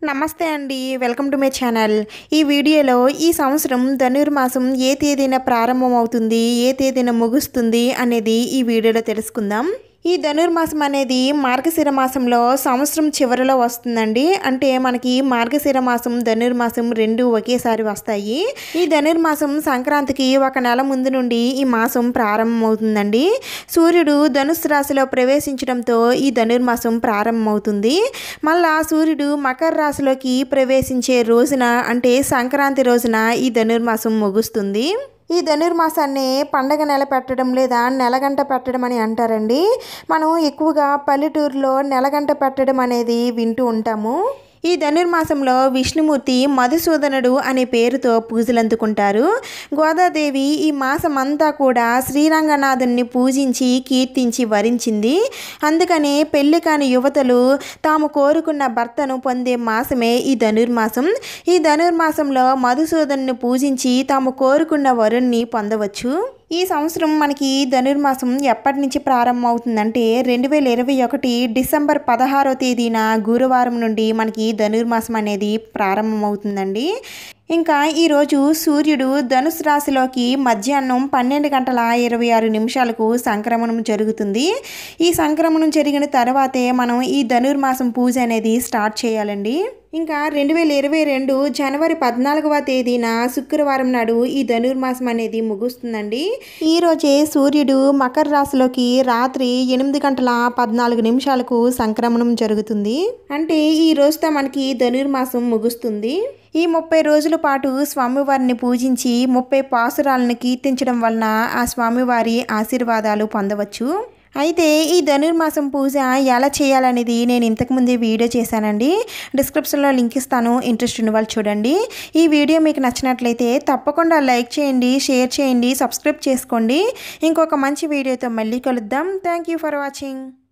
నమస్తే అండి welcome to my channel ఈ వీడియోలో ఈ సంవత్సరం ధనుర్మాసం ఏ తేదీన ప్రారంభం అవుతుంది ఏ తేదీన ముగుస్తుంది అనేది ఈ వీడియోలో తెలుసుకుందాం ఈ ధనుర్మాసం అనేది మార్గశిర మాసంలో సంవత్సరం చివరిలో వస్తుందండి అంటే మనకి మార్గశిర మాసం ధనుర్మాసం రెండు ఒకేసారి వస్తాయి ఈ ధనుర్మాసం సంక్రాంతికి ఒక నెల ముందు నుండి ఈ మాసం ప్రారంభమవుతుందండి సూర్యుడు ధనుసు రాశిలో ప్రవేశించడంతో ఈ ధనుర్మాసం ప్రారంభమవుతుంది మళ్ళా సూర్యుడు మకర రాశిలోకి ప్రవేశించే రోజున అంటే సంక్రాంతి రోజున ఈ ధనుర్మాసం ముగుస్తుంది ఈ ధనుర్మాసాన్ని పండగ నెల పెట్టడం లేదా నెలగంట పెట్టడం అని అంటారండి మనం ఎక్కువగా పల్లెటూరులో నెలగంట పెట్టడం అనేది వింటూ ఉంటాము ఈ ధనుర్మాసంలో విష్ణుమూర్తి మధుసూదనుడు అనే పేరుతో పూజలు అందుకుంటారు గోదాదేవి ఈ మాసం అంతా కూడా శ్రీరంగనాథుని పూజించి కీర్తించి వరించింది అందుకనే పెళ్లి కాని యువతలు తాము కోరుకున్న భర్తను పొందే మాసమే ఈ ధనుర్మాసం ఈ ధనుర్మాసంలో మధుసూదనుని పూజించి తాము కోరుకున్న వరుణ్ణి పొందవచ్చు ఈ సంవత్సరం మనకి ధనుర్మాసం ఎప్పటి నుంచి ప్రారంభం అవుతుందంటే రెండు వేల ఇరవై ఒకటి డిసెంబర్ పదహారో తేదీన గురువారం నుండి మనకి ధనుర్మాసం అనేది ప్రారంభమవుతుందండి ఇంకా ఈరోజు సూర్యుడు ధనుసు రాశిలోకి మధ్యాహ్నం పన్నెండు గంటల ఇరవై ఆరు నిమిషాలకు సంక్రమణం జరుగుతుంది ఈ సంక్రమణం జరిగిన తర్వాతే మనం ఈ ధనుర్మాసం పూజ అనేది స్టార్ట్ చేయాలండి ఇంకా రెండు వేల ఇరవై రెండు జనవరి పద్నాలుగవ తేదీన శుక్రవారం నాడు ఈ ధనుర్మాసం అనేది ముగుస్తుందండి ఈ రోజే సూర్యుడు మకర రాశిలోకి రాత్రి ఎనిమిది గంటల పద్నాలుగు నిమిషాలకు సంక్రమణం జరుగుతుంది అంటే ఈ రోజుతో మనకి ధనుర్మాసం ముగుస్తుంది ఈ ముప్పై రోజుల పాటు స్వామివారిని పూజించి ముప్పై పాసురాలను కీర్తించడం వలన ఆ స్వామివారి ఆశీర్వాదాలు పొందవచ్చు అయితే ఈ ధనుర్మాసం పూజ ఎలా చేయాలనేది నేను ఇంతకుముందే వీడియో చేశానండి డిస్క్రిప్షన్లో లింక్ ఇస్తాను ఇంట్రెస్ట్ ఉన్న వాళ్ళు చూడండి ఈ వీడియో మీకు నచ్చినట్లయితే తప్పకుండా లైక్ చేయండి షేర్ చేయండి సబ్స్క్రైబ్ చేసుకోండి ఇంకొక మంచి వీడియోతో మళ్ళీ కలుద్దాం థ్యాంక్ యూ ఫర్ వాచింగ్